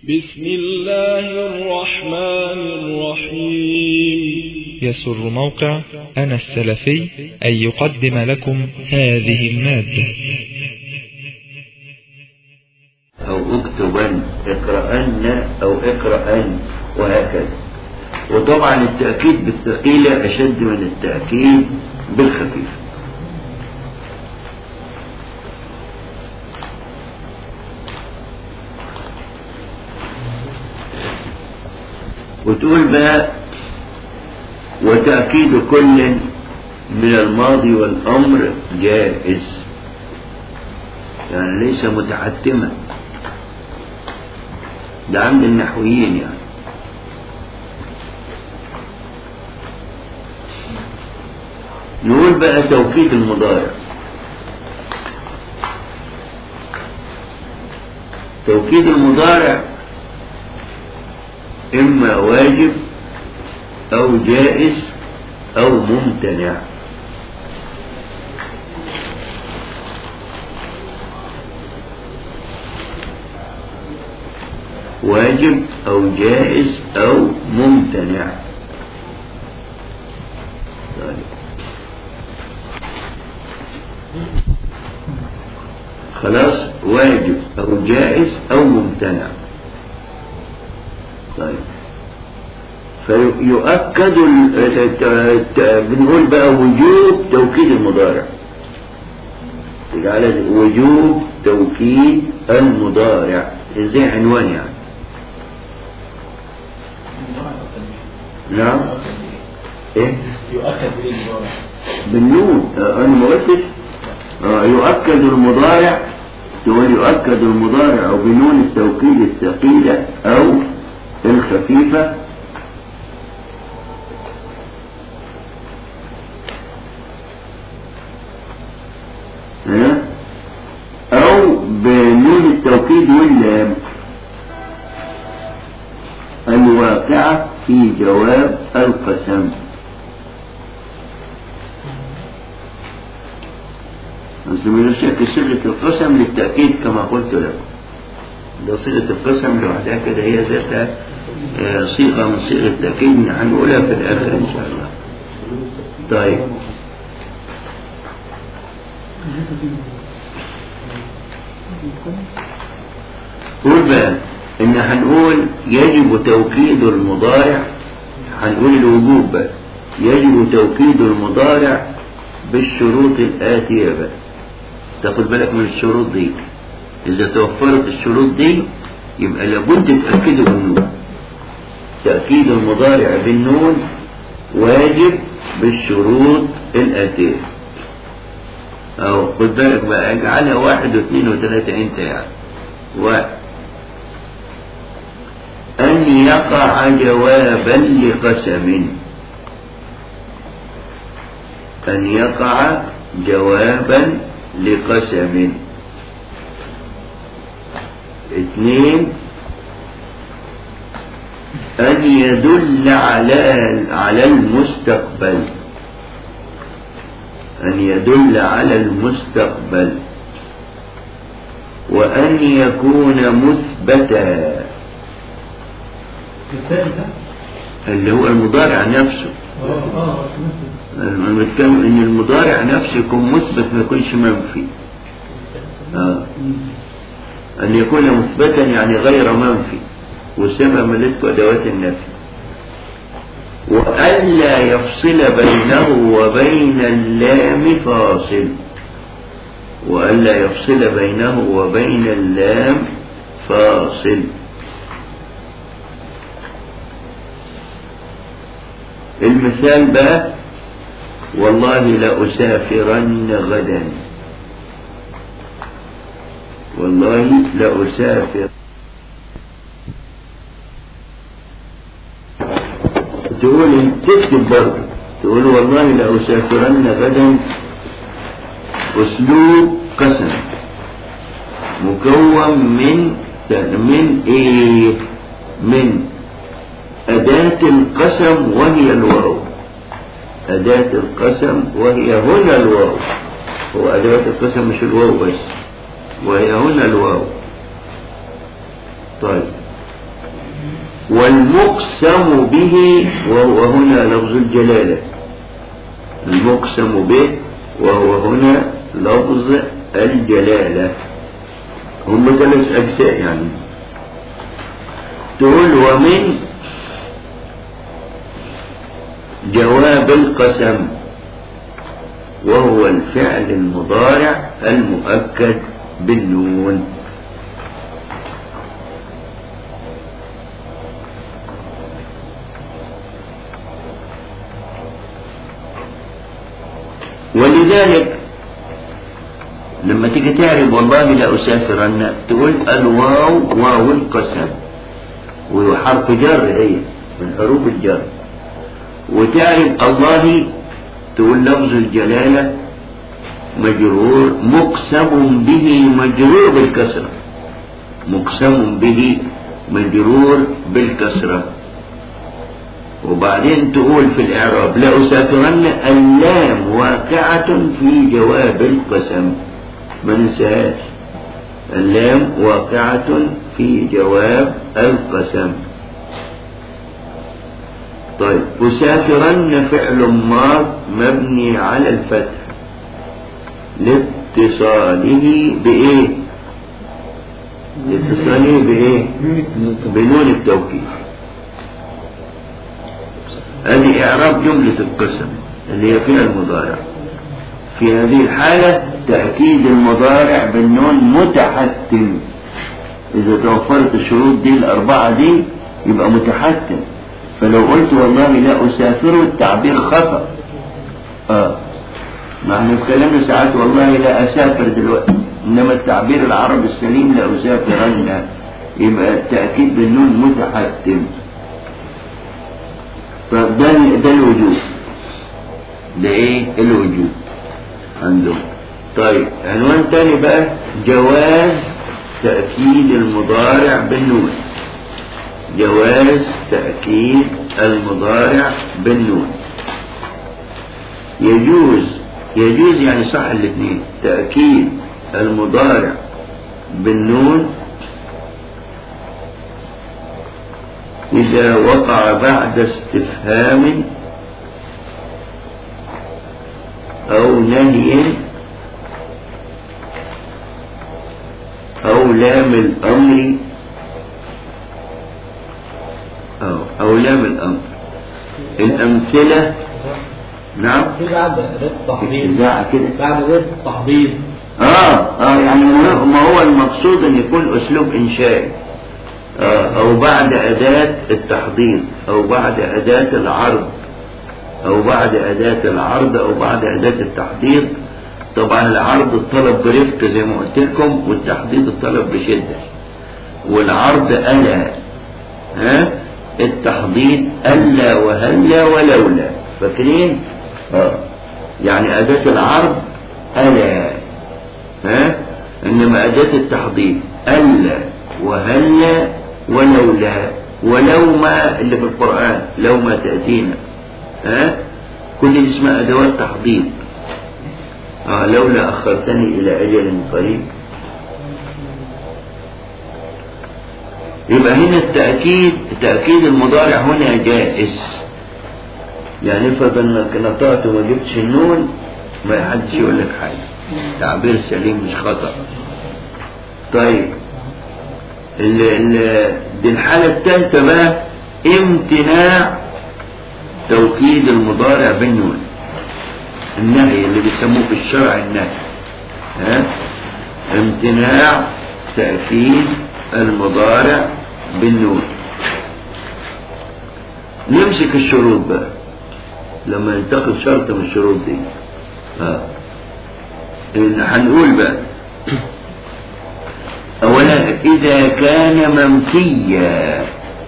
بسم الله الرحمن الرحيم يسر موقع أنا السلفي أن يقدم لكم هذه المادة أو اكتبن اقرأن أو اقرأن وهكذا وطبعا التأكيد بالثقيلة أشد من التأكيد بالخفيف وتقول بقى وتأكيد كل من الماضي والأمر جائز يعني ليس متحتما ده عند النحويين يعني نقول بقى توكيد المضارع توكيد المضارع إما واجب أو جائز أو ممتنع واجب أو جائز أو ممتنع طيب. خلاص واجب أو جائز أو ممتنع طيب فيؤكد بنقول بقى وجوب توكيد المضارع على وجوب توكيد المضارع زي عنوان يعني نعم ايه يؤكد به المضارع بالنون آه، انا ما قلتش آه، يؤكد المضارع تقول يؤكد المضارع او بنون التوكيد الثقيلة او الخفيفة ها؟ او بنون التوكيد واللام الواقعة في جواب القسم بس من شك صيغة القسم للتأكيد كما قلت لكم ده صيغة القسم لوحدها كده هي ذاتها آه، صيغة من صيغ التأكيد هنقولها في الآخر إن شاء الله طيب قول بقى إن هنقول يجب توكيد المضارع هنقول الوجوب بقى يجب توكيد المضارع بالشروط الآتية بقى تاخد بالك من الشروط دي إذا توفرت الشروط دي يبقى لابد تأكده بالنون تأكيد المضارع بالنون واجب بالشروط الآتية أو خد بالك بقى اجعلها واحد واثنين وثلاثة أنت يعني واحد أن يقع جوابا لقسم أن يقع جوابا لقسم اثنين أن يدل على على المستقبل أن يدل على المستقبل وأن يكون مثبتا الثالثة اللي هو المضارع نفسه اه اه أنا بتكلم إن المضارع نفسه يكون مثبت ما يكونش منفي آه. أن يكون مثبتا يعني غير منفي وسمى ملك أدوات النفي وألا يفصل بينه وبين اللام فاصل وألا يفصل بينه وبين اللام فاصل المثال بقى والله لأسافرن غدا والله لأسافر تقول تكتب برضه تقول والله لأسافرن غدا أسلوب قسم مكون من من إيه؟ من أداة القسم وهي الواو أداة القسم وهي هنا الواو هو أداة القسم مش الواو بس وهي هنا الواو طيب والمقسم به وهو هنا لفظ الجلالة المقسم به وهو هنا لفظ الجلالة هم ثلاث أجزاء يعني تقول ومن جواب القسم وهو الفعل المضارع المؤكد بالنون ولذلك لما تيجي تعرف والله لا أسافرن تقول الواو واو القسم وحرف جر هي من حروف الجر وتعرف الله تقول لفظ الجلالة مجرور مقسم به مجرور بالكسرة مقسم به مجرور بالكسرة وبعدين تقول في الإعراب لأسافرن اللام واقعة في جواب القسم ما ننساهاش اللام واقعة في جواب القسم طيب أسافرن فعل ماض مبني على الفتح لاتصاله بإيه لاتصاله بإيه بنون التوكيد هذه إعراب جملة القسم اللي هي فيها المضارع في هذه الحالة تأكيد المضارع بالنون متحتم إذا توفرت الشروط دي الأربعة دي يبقى متحتم فلو قلت والله لا أسافر التعبير خطأ آه ما احنا اتكلمنا ساعات والله لا أسافر دلوقتي إنما التعبير العربي السليم لا أسافرن يبقى التأكيد بالنون متحتم طب ده ده الوجوب ده ايه الوجوب عندهم طيب عنوان تاني بقى جواز تأكيد المضارع بالنون جواز تأكيد المضارع بالنون يجوز يجوز يعني صح الاثنين تأكيد المضارع بالنون إذا وقع بعد استفهام أو نهي أو لام الأمر أو, أو لام الأمر الأمثلة نعم في بعد رد تحضير إذاعة كده بعد رد تحضير آه آه يعني ما ما هو المقصود أن يكون أسلوب إنشائي آه أو بعد أداة التحضير أو بعد أداة العرض أو بعد أداة العرض أو بعد أداة التحضير طبعا العرض الطلب برفق زي ما قلت لكم والتحضير الطلب بشدة والعرض ألا ها التحضير ألا وهلا ولولا فاكرين آه. يعني أداة العرض ألا ها إنما أداة التحضير ألا وهلا ولولا ولو ما اللي في القرآن لو ما تأتينا ها كل دي اسمها أدوات تحضير آه لولا أخرتني إلى أجل قريب يبقى هنا التأكيد تأكيد المضارع هنا جائز يعني افرض انك نطقت وما جبتش النون ما حدش يقول لك حاجة تعبير سليم مش خطأ طيب ال ال دي الحالة الثالثة بقى امتناع توكيد المضارع بالنون النهي اللي بيسموه في الشرع النهي ها امتناع تأكيد المضارع بالنون نمسك الشروط بقى لما ننتقد شرط من الشروط دي ها إن هنقول بقى أولا إذا كان منفيا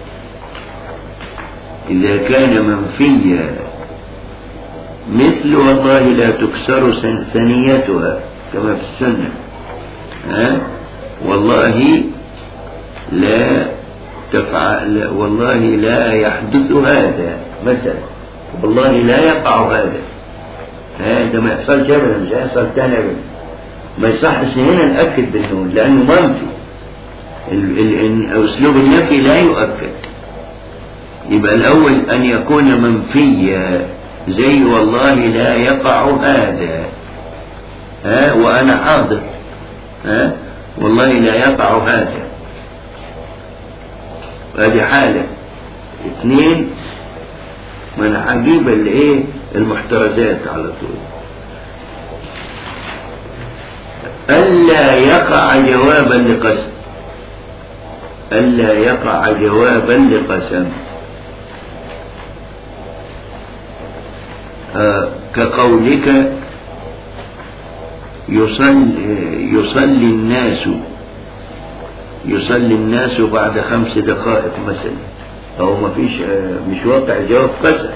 إذا كان منفيا مثل والله لا تكسر ثنيتها كما في السنة ها والله لا تفعل والله لا يحدث هذا مثلا والله لا يقع هذا هذا ما يحصلش ابدا مش هيحصل تاني ابدا ما يصحش هنا نأكد بالنون لأنه منفي ال- ال- ال- أسلوب النفي لا يؤكد يبقى الأول أن يكون منفيا زي والله لا يقع هذا ها وأنا حاضر ها والله لا يقع هذا هذه حالة اثنين ما انا هجيب الايه المحترزات على طول ألا يقع جوابا لقسم ألا يقع جوابا لقسم آه كقولك يصلي, يصلي الناس يصلي الناس بعد خمس دقائق مثلا أو ما فيش آه مش واقع جواب قسم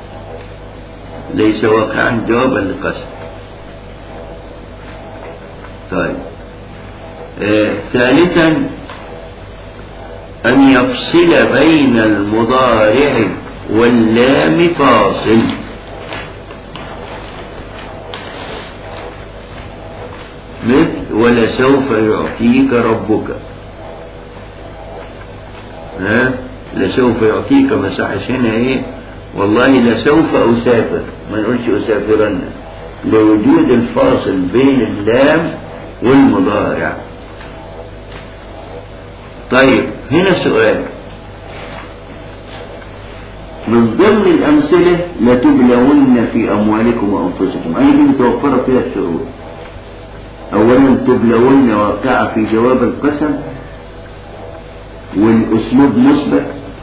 ليس واقعا جوابا لقسم طيب آه ثالثا أن يفصل بين المضارع واللام فاصل مثل ولسوف يعطيك ربك ها لسوف يعطيك مساحش هنا ايه والله لسوف أسافر ما نقولش أسافرن لوجود الفاصل بين اللام والمضارع طيب هنا سؤال من ضمن الأمثلة لتبلون في أموالكم وأنفسكم أي دي متوفرة فيها الشروط أولا تبلون واقعة في جواب القسم والأسلوب مثبت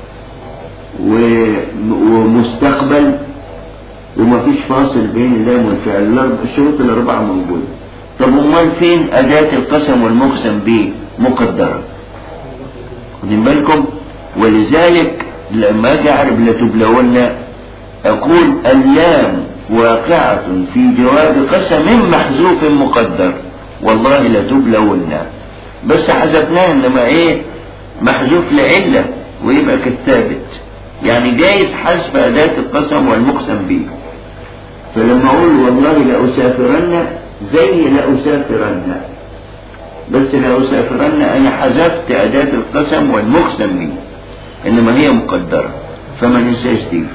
ومستقبل وما فيش فاصل بين اللام والفعل الشروط الأربعة موجودة طب أمال فين أداة القسم والمقسم به مقدرة واخدين بالكم ولذلك لما أجي أعرف لتبلون أقول اللام واقعة في جواب قسم محذوف مقدر والله لتبلون بس حذفناه انما ايه محذوف لعلة ويبقى كالثابت يعني جايز حذف أداة القسم والمقسم به فلما أقول والله لأسافرن زي لأسافرن بس لأسافرن أنا حذفت أداة القسم والمقسم به إنما هي مقدرة فما ننساش دي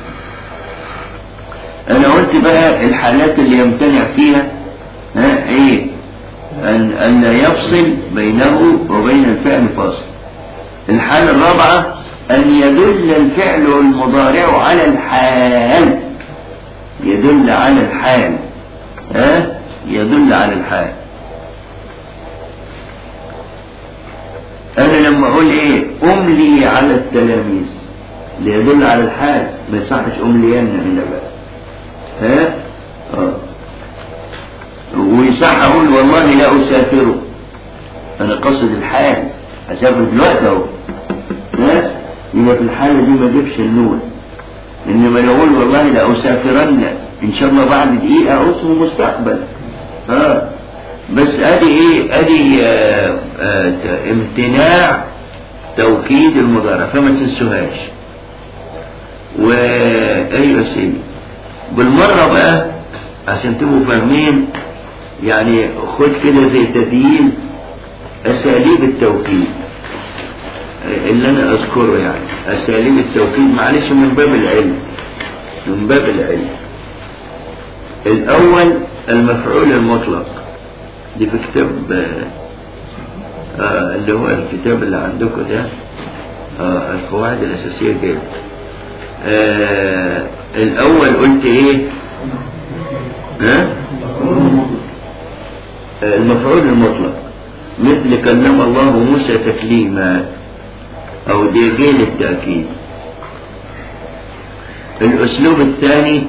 أنا قلت بقى الحالات اللي يمتنع فيها ها إيه أن, أن لا يفصل بينه وبين الفعل فاصل الحالة الرابعة أن يدل الفعل المضارع على الحال يدل على الحال ها يدل على الحال أنا لما أقول إيه أملي على التلاميذ ليدل على الحال ما يصحش أملينا هنا بقى ها آه. ويصح أقول والله لا أسافر أنا قصد الحال أسافر دلوقتي أهو ها يبقى في الحالة دي ما جيبش النون إنما يقول والله لا أسافرن إن شاء الله بعد دقيقة اسمه مستقبل ها بس ادي ايه ادي آه آه امتناع توكيد المضارع فما تنسوهاش و ايوه سيدي بالمره بقى عشان تبقوا فاهمين يعني خد كده زي تدين اساليب التوكيد اللي انا اذكره يعني اساليب التوكيد معلش من باب العلم من باب العلم الاول المفعول المطلق دي في كتاب آه اللي هو الكتاب اللي عندكم ده آه القواعد الأساسية جدا آه الأول قلت إيه ها آه المفعول المطلق مثل كلم الله موسى تكليما أو دي جيل التأكيد الأسلوب الثاني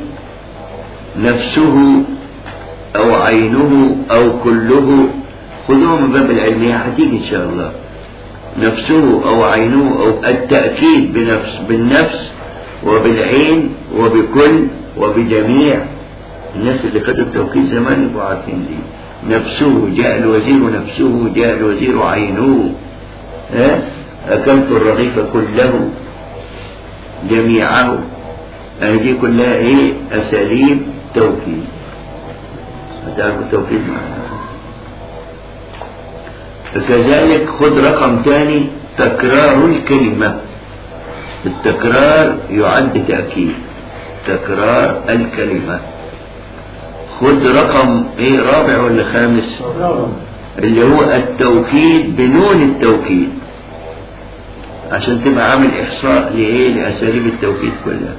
نفسه أو عينه أو كله خذوه من باب العلمية هتيجي إن شاء الله نفسه أو عينه أو التأكيد بنفس بالنفس وبالعين وبكل وبجميع الناس اللي خدوا التوكيد زمان يبقوا عارفين دي نفسه جاء الوزير نفسه جاء الوزير عينه ها أكلت الرغيف كله جميعه هذه كلها ايه أساليب توكيد هتعرفوا التوكيد معنا كذلك خد رقم ثاني تكرار الكلمة التكرار يعد تأكيد تكرار الكلمة خد رقم ايه رابع ولا خامس اللي هو التوكيد بنون التوكيد عشان تبقى عامل احصاء لايه لاساليب التوكيد كلها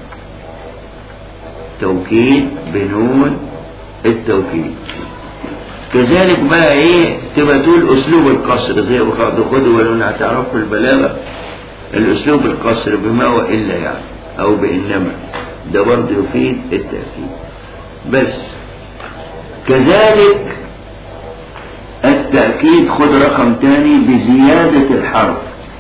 توكيد بنون التوكيد كذلك بقى ايه تبقى تقول اسلوب القصر زي ما خدوا ولو هتعرفوا البلاغه الاسلوب القصر بما والا يعني او بانما ده برضه يفيد التاكيد بس كذلك التأكيد خد رقم تاني بزيادة الحرف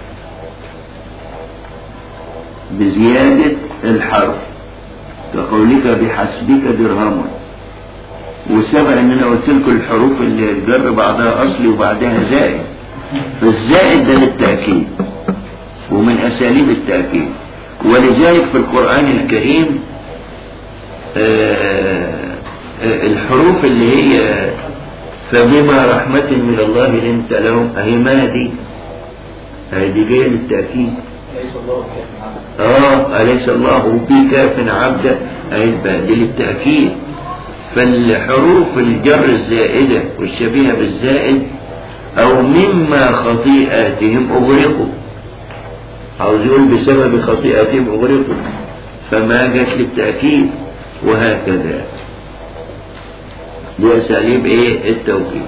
بزيادة الحرف كقولك بحسبك درهما وسبق ان انا قلت لكم الحروف اللي الجر بعضها اصلي وبعدها زائد فالزائد ده للتأكيد ومن اساليب التأكيد ولذلك في القرآن الكريم آه الحروف اللي هي فبما رحمة من الله لنت لهم أهي ما دي أهي دي جاية للتأكيد ليس الله كاف عبدا آه أليس الله بكاف عبدا أهي الباء دي للتأكيد فالحروف الجر الزائدة والشبيهة بالزائد أو مما خطيئاتهم أغرقوا عاوز يقول بسبب خطيئاتهم أغرقوا فما جت للتأكيد وهكذا بأساليب ايه التوكيد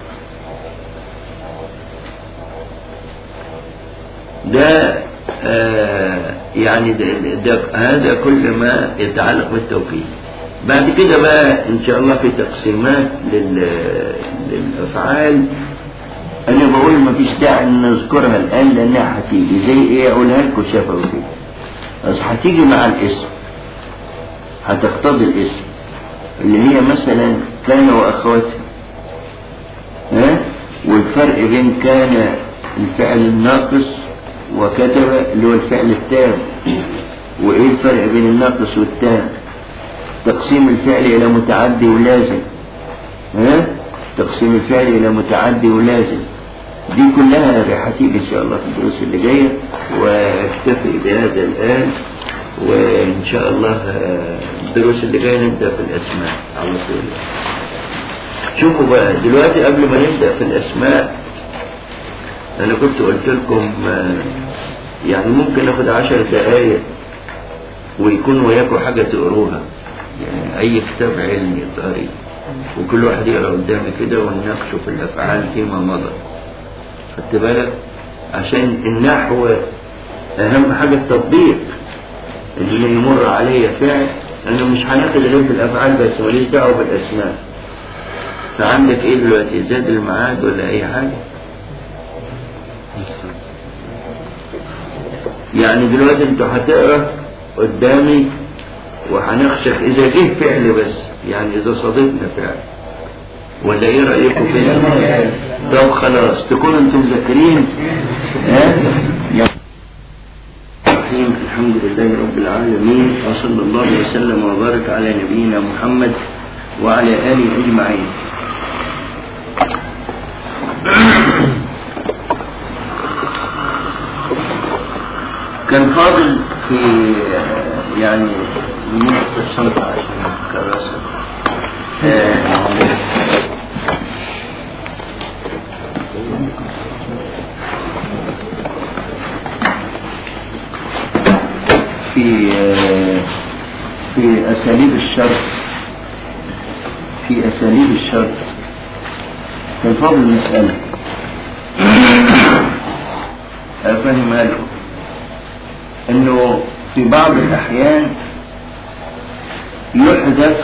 ده آه يعني ده ده هذا كل ما يتعلق بالتوكيد بعد كده بقى ان شاء الله في تقسيمات لل للافعال انا بقول ما فيش داعي ان نذكرها الان لانها هتيجي زي ايه اقولها لكم شافوا كده بس هتيجي مع الاسم هتقتضي الاسم اللي هي مثلا كان واخواتها ها والفرق بين كان الفعل الناقص وكتب اللي هو الفعل التام وايه الفرق بين الناقص والتام تقسيم الفعل الى متعدي ولازم ها تقسيم الفعل الى متعدي ولازم دي كلها هتيجي ان شاء الله في الدروس اللي جايه واكتفي بهذا الان وان شاء الله الدروس اللي جايه نبدا في الاسماء على طول شوفوا بقى دلوقتي قبل ما نبدا في الاسماء انا كنت قلت لكم يعني ممكن ناخد عشر دقايق ويكون وياكم حاجه تقروها يعني اي كتاب علمي قاري وكل واحد يقرا قدامي كده ونناقشه في الافعال فيما مضى خدت بالك عشان النحو اهم حاجه التطبيق اللي يمر عليا فعل انا مش هناخد غير في الافعال بس ماليش دعوه بالاسماء فعندك ايه دلوقتي زاد الميعاد ولا اي حاجه يعني دلوقتي انتوا هتقرا قدامي وهنخشك اذا جه فعل بس يعني اذا صادفنا فعل ولا ايه رايكم كده طب خلاص تكونوا انتم مذاكرين ها الرحيم الحمد لله رب العالمين وصلى الله وسلم وبارك على نبينا محمد وعلى اله اجمعين كان فاضل في يعني نقطة الشنطة عشان كراسة في في أساليب الشرط في أساليب الشرط كان فاضل مسألة أفهمها لكم انه في بعض الاحيان يحذف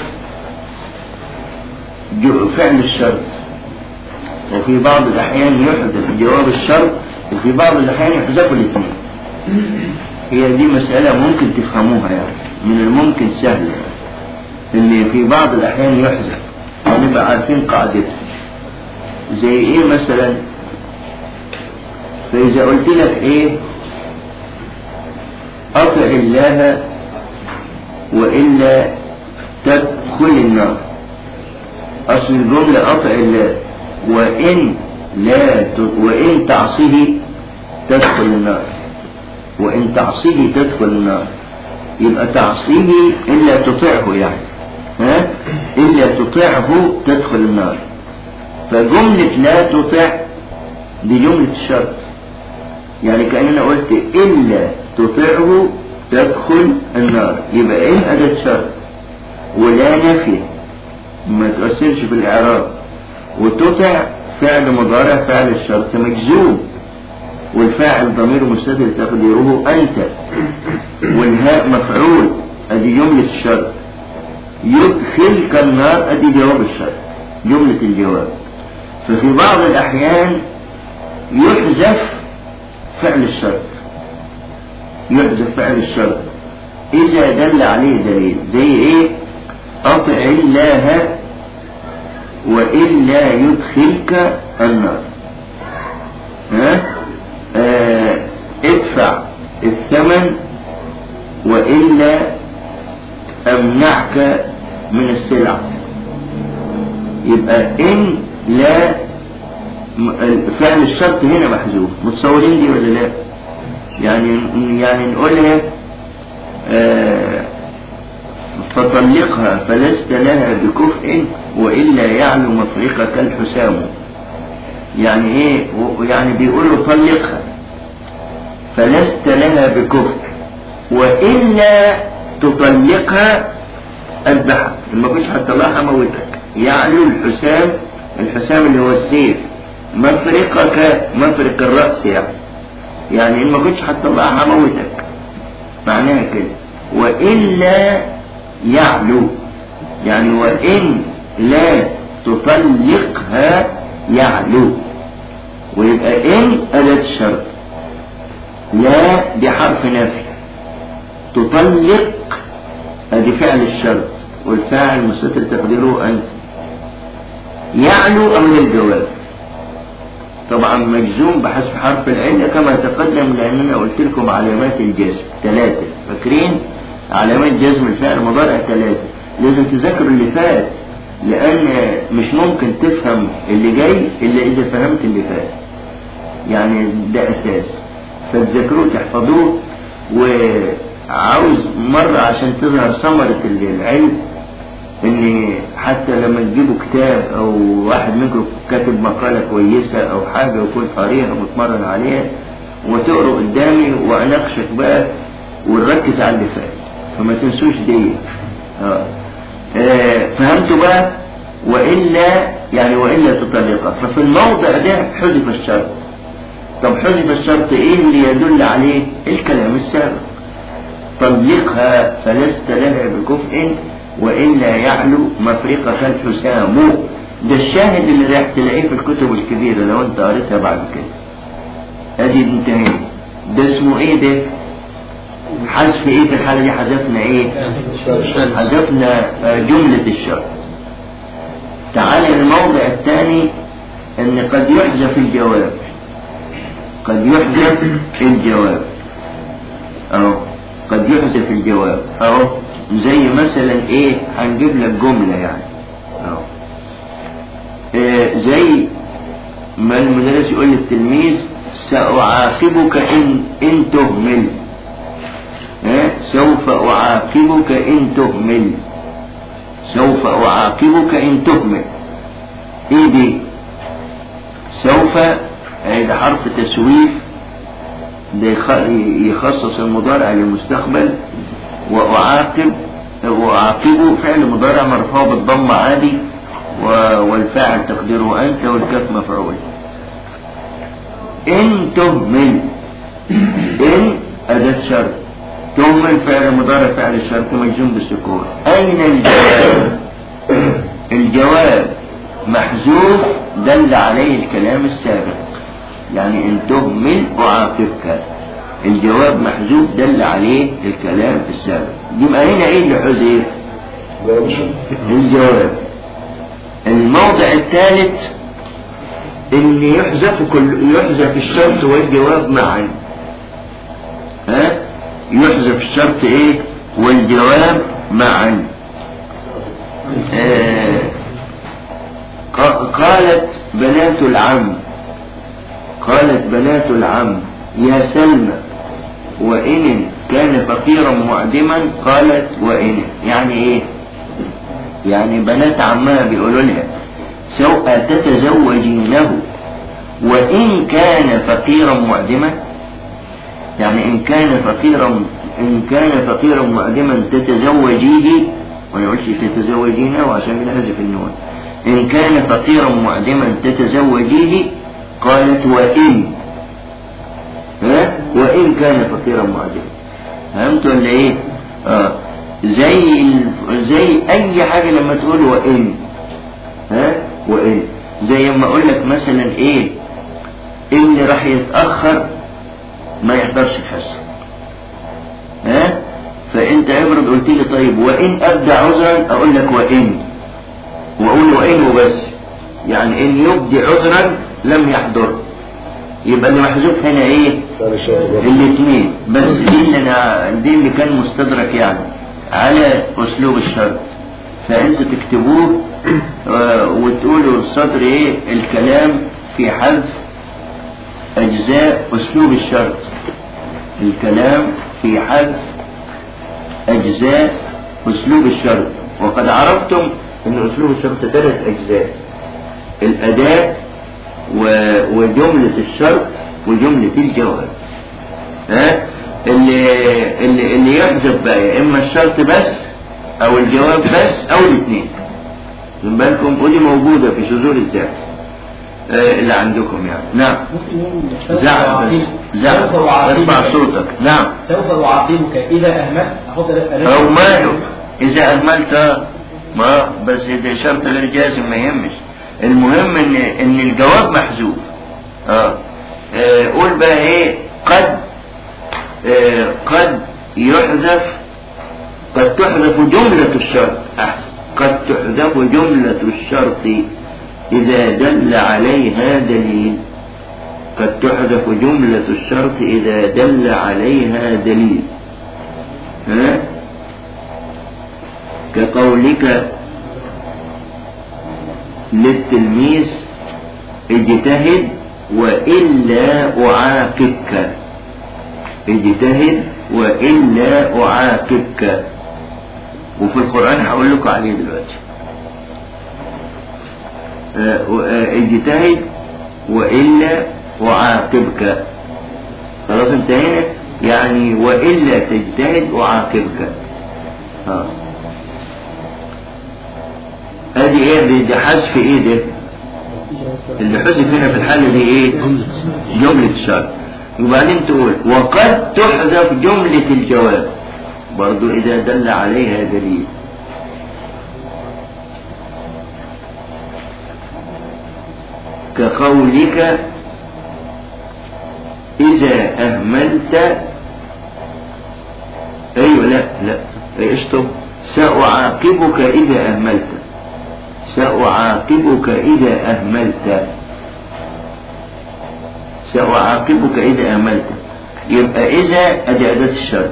جو- فعل الشرط وفي بعض الاحيان يحذف جواب الشرط وفي بعض الاحيان يحذفوا الاثنين هي دي مسألة ممكن تفهموها يعني من الممكن سهل يعني ان في بعض الاحيان يحذف ونبقى عارفين قاعدته زي ايه مثلا فاذا قلت لك ايه أطع الله وإلا تدخل النار أصل الجملة أطع الله وإن لا ت... وإن تعصيه تدخل النار وإن تعصيه تدخل النار يبقى تعصيه إلا تطيعه يعني ها إلا تطيعه تدخل النار فجملة لا تطع دي جملة الشرط يعني كأننا قلت إلا تطيعه تدخل النار يبقى إن أداة شرط ولا نفي ما تؤثرش في الإعراب وتطع فعل مضارع فعل الشرط مجزوم والفاعل ضمير مستتر تقديره أنت والهاء مفعول أدي جملة الشرط يدخلك النار أدي جواب الشرط جملة الجواب ففي بعض الأحيان يحذف فعل الشرط يحذف فعل الشرط إذا دل عليه دليل زي إيه أطع الله وإلا يدخلك النار ها آه ادفع الثمن وإلا أمنعك من السلع يبقى إن لا فعل الشرط هنا محذوف متصورين دي ولا لا يعني يعني نقولها آه فطلقها فلست لها بكفء وإلا يعلو مفرقك الحسام يعني ايه يعني بيقول له طلقها فلست لها بكفء وإلا تطلقها أذبحك ما كنتش هتطلعها موتك يعلو الحسام الحسام اللي هو السيف مفرقك مفرق الرأس يعني يعني إن ما كنتش هتطلعها موتك معناها كده وإلا يعلو يعني وإن لا تطلقها يعلو ويبقى إن أداة الشرط لا دي حرف نفي تطلق ادي فعل الشرط والفاعل مستتر تقديره أنت يعلو أمر الجواب طبعا مجزوم بحذف حرف العلة كما تقدم لأننا قلت لكم علامات الجزم ثلاثة فاكرين علامات جزم الفعل المضارع ثلاثة لازم تذاكروا اللي فات لأن مش ممكن تفهم اللي جاي إلا إذا فهمت اللي فات يعني ده أساس فتذاكروه تحفظوه وعاوز مرة عشان تظهر ثمرة العلم ان حتى لما تجيبوا كتاب او واحد منكم كاتب مقالة كويسة او حاجة وكنت قاريها ومتمرن عليها وتقروا قدامي واناقشك بقى ونركز على اللي فات فما تنسوش دي آه. آه فهمتوا بقى والا يعني والا تطلقها ففي الموضع ده حذف الشرط طب حذف الشرط ايه اللي يدل عليه الكلام السابق طلقها فلست لها بكفء وإلا يعلو مفرقك الحسام ده الشاهد اللي راح تلاقيه في الكتب الكبيرة لو انت قريتها بعد كده ادي انتهينا ده اسمه ايه ده حذف ايه في الحالة دي حذفنا ايه حذفنا جملة الشرط تعالى الموضع الثاني ان قد يحذف الجواب قد يحذف الجواب اهو قد يحذف الجواب اهو زي مثلا ايه هنجيب لك جملة يعني اهو إيه زي ما المدرس يقول للتلميذ سأعاقبك إن إن تهمل إيه سوف أعاقبك إن تهمل سوف أعاقبك إن تهمل إيه دي سوف ده حرف تسويف ده يخصص المضارع للمستقبل وأعاقب وأعاقبه فعل مضارع مرفوع بالضم عادي والفاعل تقديره أنت والكاف مفعول إن تهمل إن أداة شرط تهمل فعل مضارع فعل الشرط مجزوم بالسكون أين الجواب الجواب محذوف دل عليه الكلام السابق يعني إن تهمل أعاقبك الجواب محذوف دل عليه الكلام السابق يبقى هنا ايه اللي حذف الجواب الموضع الثالث ان يحذف كل يحذف الشرط والجواب معا ها يحذف الشرط ايه والجواب معا آه قالت بنات العم قالت بنات العم يا سلمى وإن كان فقيرا معدما قالت وإن يعني إيه يعني بنات عمها بيقولوا لها سوء تتزوجينه وإن كان فقيرا معدما يعني إن كان فقيرا إن كان فقيرا معدما تتزوجيه وما يقولش تتزوجينه عشان بنحذف النون إن كان فقيرا معدما تتزوجيه قالت وإن ها وإن كان فقيرا معدما فهمت ولا إيه؟ آه زي ال- زي أي حاجة لما تقول وإن ها وإن زي ما أقول لك مثلا إيه اللي راح يتأخر ما يحضرش الحصة ها فأنت افرض قلت لي طيب وإن أبدى عذرا أقول لك وإن وأقول وإن وبس يعني إن يبدي عذرا لم يحضر يبقى اللي محذوف هنا إيه الاثنين بس دي اللي انا دي اللي كان مستدرك يعني على اسلوب الشرط فانتوا تكتبوه آه، وتقولوا السطر ايه الكلام في حذف اجزاء اسلوب الشرط الكلام في حذف اجزاء اسلوب الشرط وقد عرفتم ان اسلوب الشرط ثلاث اجزاء الاداء و- وجملة الشرط وجملة الجواب ها اللي اللي اللي يحذف بقى يا اما الشرط بس او الجواب بس او الاثنين من بالكم ودي موجودة في شذور الذات آه، اللي عندكم يعني نعم زعل بس زعل سوف أعاقبك ارفع صوتك نعم سوف أعاقبك إذا أهملت أحط او ماله اذا اهملت ما بس ده شرط غير جازم ما يهمش المهم ان ان الجواب محذوف اه آه، قول بقى ايه قد آه، قد يحذف قد تحذف جملة الشرط أحسن قد تحذف جملة الشرط إذا دل عليها دليل قد تحذف جملة الشرط إذا دل عليها دليل ها كقولك للتلميذ اجتهد وإلا أعاقبك اجتهد وإلا أعاقبك وفي القرآن هقول لكم عليه دلوقتي آه، و- آه، اجتهد وإلا أعاقبك خلاص انتهينا يعني وإلا تجتهد أعاقبك اه ادي ايه دي, دي حذف ايه ده اللي حذف هنا في الحالة دي ايه جملة الشرط وبعدين تقول وقد تحذف جملة الجواب برضو اذا دل عليها دليل كقولك إذا أهملت أيوة لا لا اشطب سأعاقبك إذا أهملت سأعاقبك إذا أهملت سأعاقبك إذا أهملت يبقى إذا أدي أداة الشرط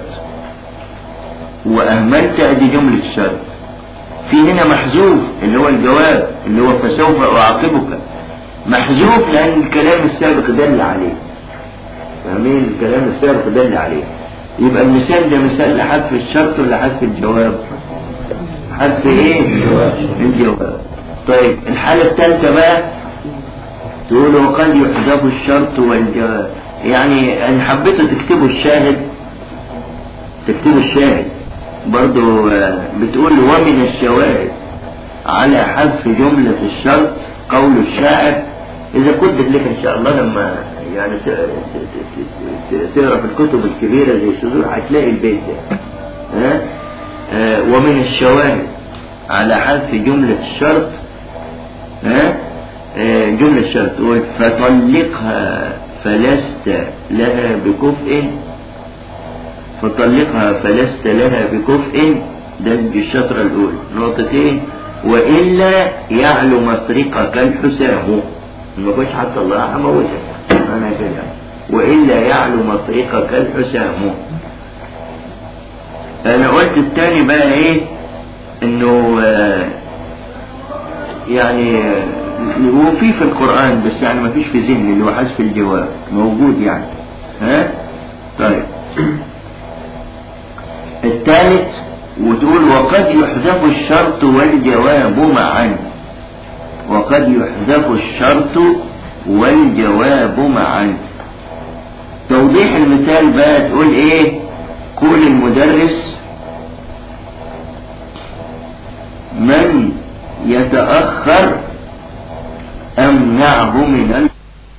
وأهملت أدي جملة الشرط في هنا محذوف اللي هو الجواب اللي هو فسوف أعاقبك محذوف لأن الكلام السابق دل عليه فاهمين الكلام السابق دل عليه يبقى المثال ده مثال لحذف الشرط ولا حذف الجواب حذف ايه الجواب طيب الحالة الثالثة بقى تقول وقد يحذف الشرط والجواب يعني ان حبيتوا تكتبوا الشاهد تكتبوا الشاهد برضو آه، بتقول ومن الشواهد على حذف جملة الشرط قول الشاعر إذا كنت لك إن شاء الله لما يعني ت- ت- ت- ت- تقرا في الكتب الكبيرة زي الشذور هتلاقي البيت ده ها آه، ومن الشواهد على حذف جملة الشرط ها آه، جملة الشرط تقول فطلقها فلست لها بكفء فطلقها فلست لها بكفء ده الشطرة الأولى نقطتين وإلا يعلو مفرقك الحسام ما كنتش حتى الله هموتك أنا كده وإلا يعلو مفرقك الحسام أنا قلت التاني بقى إيه إنه آه، يعني آه، هو في في القرآن بس يعني ما فيش في ذهني اللي هو حذف الجواب موجود يعني ها طيب الثالث وتقول وقد يحذف الشرط والجواب معا وقد يحذف الشرط والجواب معا توضيح المثال بقى تقول ايه قول المدرس من يتأخر أمنعه من ال...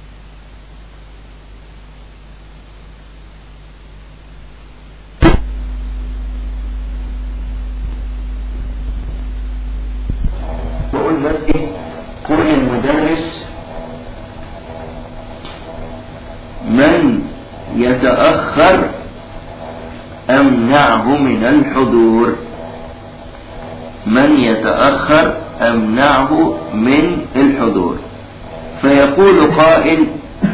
تقول بس إيه؟ قول المدرس من يتأخر أمنعه من الحضور من يتأخر أمنعه من الحضور فيقول قائل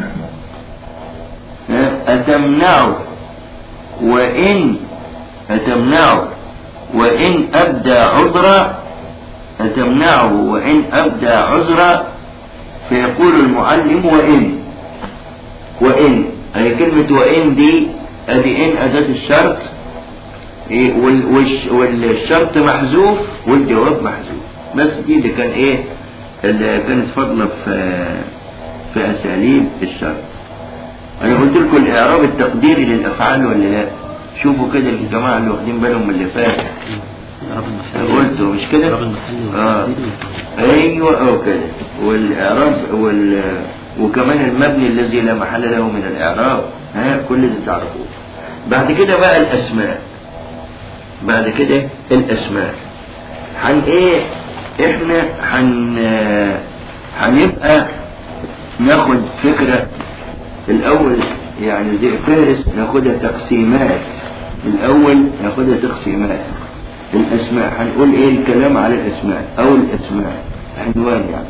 أتمنعه وإن أتمنعه وإن أبدى عذرا أتمنعه وإن أبدى عذرا فيقول المعلم وإن وإن أي كلمة وإن دي أدي إن أداة الشرط إيه وال- والش- والشرط محذوف والجواب محذوف بس دي اللي كان إيه اللي كانت فاضلة في في أساليب الشرط أنا قلت لكم الإعراب التقديري للأفعال ولا لا؟ شوفوا كده الجماعة اللي واخدين بالهم من اللي فات الإعراب المحلي قلته مش كده؟ الإعراب المحلي آه. والتقديري ايوه او كده والاعراب وال وكمان المبني الذي لا محل له من الاعراب ها كل ده تعرفوه بعد كده بقى الاسماء بعد كده الاسماء هن ايه احنا هن هنبقى ناخد فكره الاول يعني زي فهرس ناخدها تقسيمات الاول ناخدها تقسيمات الاسماء هنقول ايه الكلام على الاسماء او الاسماء عنوان يعني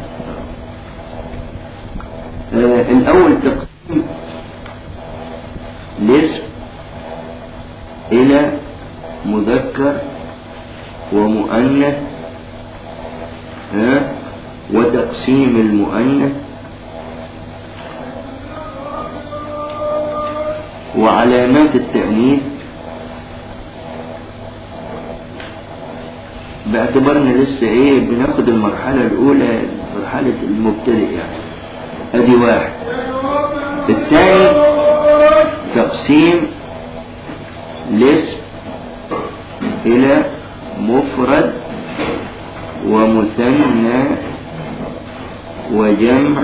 آه الاول تقسيم الاسم الى مذكر ومؤنث ها وتقسيم المؤنث وعلامات التأنيث باعتبارنا لسه ايه بناخد المرحلة الأولى مرحلة المبتدئ يعني ادي واحد الثاني تقسيم الاسم إلى مفرد ومثنى وجمع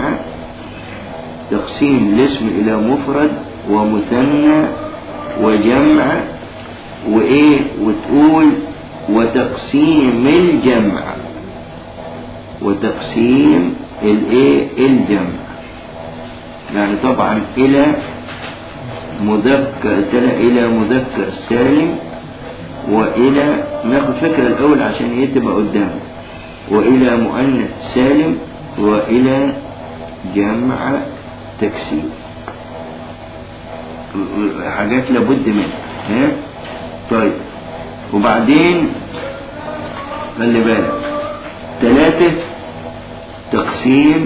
تقسيم الاسم إلى مفرد ومثنى وجمع وإيه وتقول وتقسيم الجمع وتقسيم الايه الجمع يعني طبعا الى مذكر الى مذكر سالم والى ناخد فكره الاول عشان ايه تبقى قدامنا والى مؤنث سالم والى جمع تكسير حاجات لابد منها ها طيب وبعدين خلي بالك ثلاثة تقسيم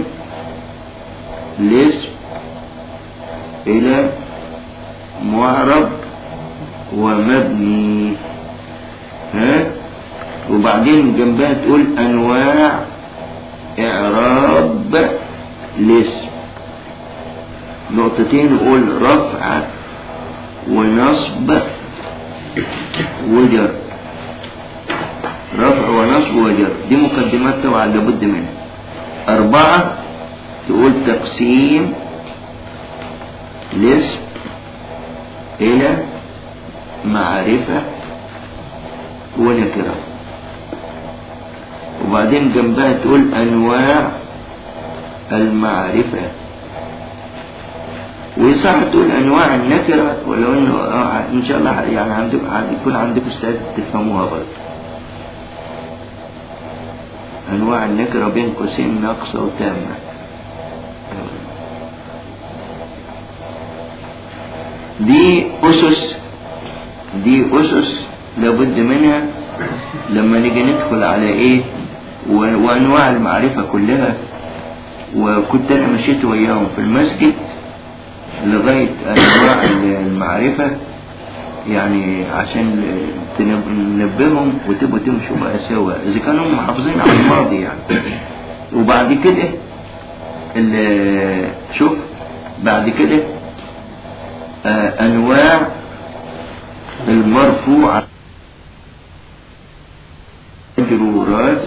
الاسم إلى معرب ومبني ها وبعدين جنبها تقول أنواع إعراب الاسم نقطتين نقول رفع ونصب وجر رفع ونصب وجر دي مقدمات طبعا لابد منها أربعة تقول تقسيم الاسم إلى معرفة ونكرة وبعدين جنبها تقول أنواع المعرفة ويصح تقول انواع النكره ولو انه آه ان شاء الله يعني عندك يكون عندكم استعداد تفهموها برضه انواع النكره بين قوسين ناقصه وتامه دي اسس دي اسس لابد منها لما نيجي ندخل على ايه و- وانواع المعرفه كلها وكنت انا مشيت وياهم في المسجد لغاية أنواع المعرفة يعني عشان تنب- ننبههم وتبقوا تمشوا بقى سوا إذا كانوا هم محافظين على الماضي يعني وبعد كده ال- شوف بعد كده آه، أنواع المرفوعة مجرورات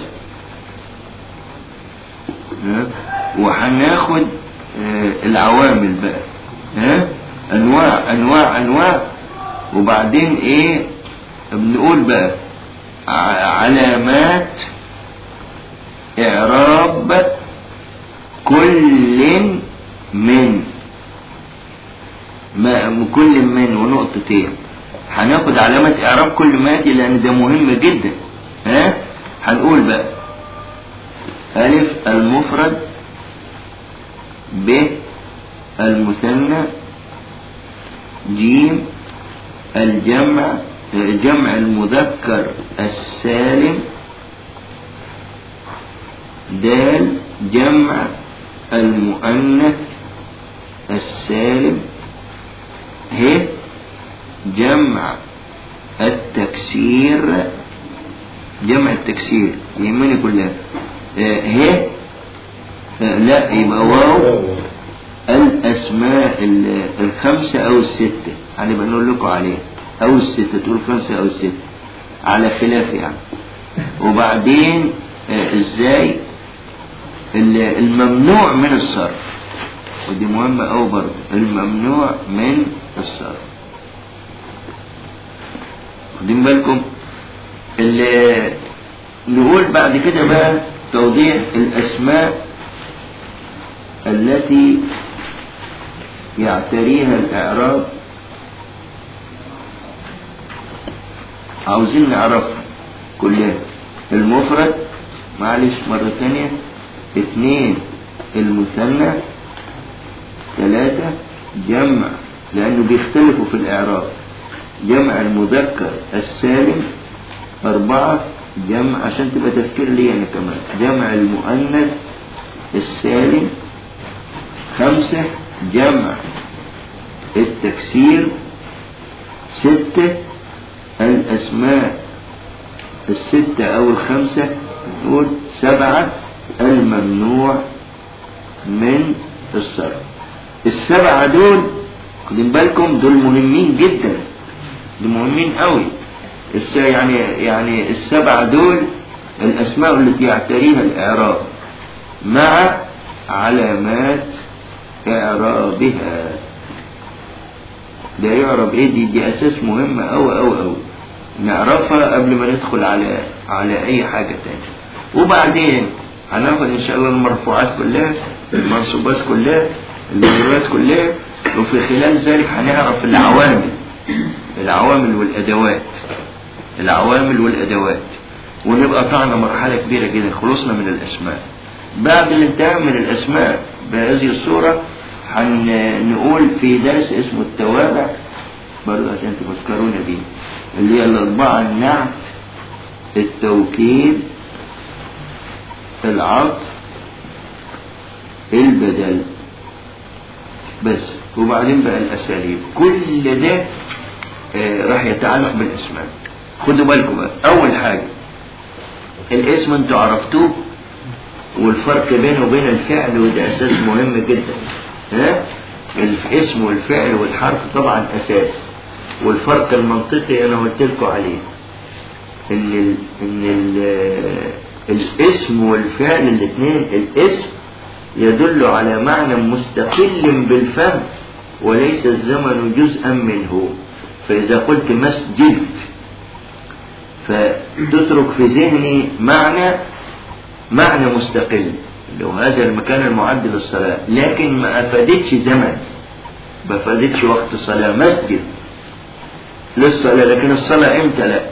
ها؟ وهناخد آه، العوامل بقى ها انواع انواع انواع وبعدين ايه بنقول بقى ع- علامات اعراب كل من ما كل من ونقطتين هناخد علامة اعراب كل ما دي لان ده مهم جدا ها هنقول بقى ألف المفرد ب المثنى جيم الجمع جمع المذكر السالم دال جمع المؤنث السالم ه جمع التكسير جمع التكسير يهمني كلها آه، ه آه، لا يبقى واو الأسماء ال- الخمسة أو الستة هنبقى نقول لكم عليه أو الستة تقول خمسة أو الستة على خلاف يعني وبعدين آه، إزاي ال- الممنوع من الصرف ودي مهمة أوي برضه الممنوع من الصرف واخدين بالكم اللي نقول بعد كده بقى توضيح الأسماء التي يعتريها الإعراب عاوزين نعرفها كلها المفرد معلش مرة ثانية اثنين المثنى ثلاثة جمع لأنه بيختلفوا في الإعراب جمع المذكر السالم أربعة جمع عشان تبقى تفكير لي أنا كمان جمع المؤنث السالم خمسة جمع التكسير ستة الأسماء الستة أو الخمسة نقول سبعة الممنوع من الصرف السبعة دول خدين بالكم دول مهمين جدا دول مهمين قوي الس يعني يعني السبعة دول الأسماء التي يعتريها الإعراب مع علامات إعرابها ده يعرب إيه دي دي أساس مهم أوي أوي أوي نعرفها قبل ما ندخل على على أي حاجة تانية وبعدين هناخد إن شاء الله المرفوعات كلها المنصوبات كلها المجرورات كلها وفي خلال ذلك هنعرف العوامل العوامل والأدوات العوامل والأدوات ونبقى طعنا مرحلة كبيرة جدا خلصنا من الأسماء بعد الانتهاء من الأسماء بهذه الصورة هنقول في درس اسمه التوابع برضه عشان تفكرونا بيه اللي هي الأربعة النعت التوكيد العطف البدل بس وبعدين بقى الأساليب كل ده آه، راح يتعلق بالاسماء خدوا بالكم بقى أول حاجة الاسم انتوا عرفتوه والفرق بينه وبين الفعل وده أساس مهم جدا ها الاسم والفعل والحرف طبعا أساس والفرق المنطقي أنا قلت لكم عليه إن ال إن ال الاسم والفعل الاثنين الاسم يدل على معنى مستقل بالفهم وليس الزمن جزءا منه فإذا قلت مسجد فتترك في ذهني معنى معنى مستقل اللي هو هذا المكان المعد للصلاة لكن ما أفادتش زمن ما أفادتش وقت صلاة مسجد للصلاة لكن الصلاة امتى لا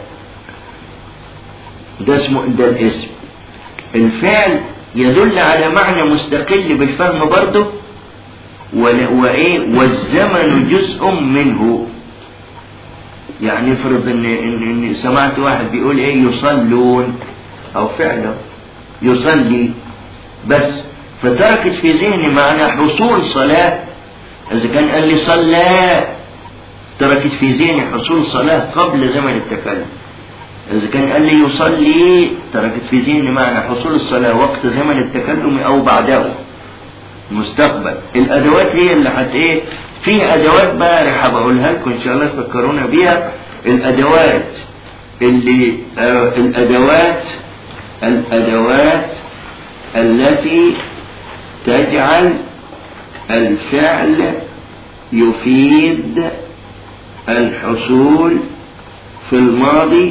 ده اسمه ده الاسم الفعل يدل على معنى مستقل بالفهم برضه ول- وايه والزمن جزء منه يعني افرض ان ان, إن سمعت واحد بيقول ايه يصلون او فعلا يصلي بس فتركت في ذهني معنى حصول صلاة إذا كان قال لي صلى تركت في ذهني حصول صلاة قبل زمن التكلم إذا كان قال لي يصلي تركت في ذهني معنى حصول الصلاة وقت زمن التكلم أو بعده مستقبل الأدوات هي اللي حت إيه في أدوات بقى رح بقولها لكم إن شاء الله تفكرونا بيها الأدوات اللي آه الأدوات الأدوات التي تجعل الفعل يفيد الحصول في الماضي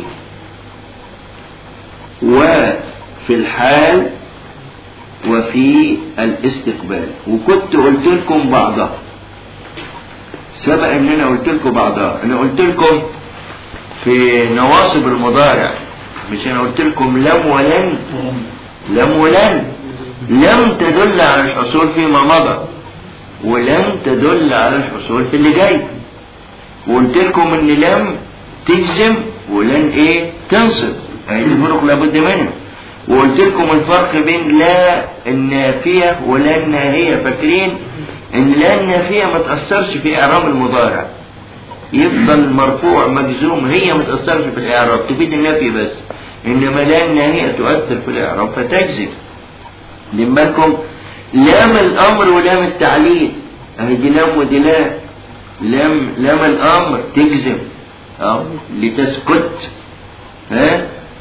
وفي الحال وفي الاستقبال وكنت قلت لكم بعضها سبق ان انا قلت لكم بعضها انا قلت لكم في نواصب المضارع مش انا قلت لكم لم ولن لم ولن لم تدل على الحصول فيما مضى ولم تدل على الحصول في اللي جاي وقلت لكم ان لم تجزم ولن ايه تنصب هذه الفرق لابد منها وقلت لكم الفرق بين لا النافية ولا الناهية فاكرين ان لا النافية ما تأثرش في اعراب المضارع يفضل مرفوع مجزوم هي ما تأثرش في الاعراب تفيد النفي بس انما لا الناهية تؤثر في الاعراب فتجزم لمالكم لام الامر ولام التعليل اهي دي لام ودي لام لام لام الامر تجزم اه لتسكت ها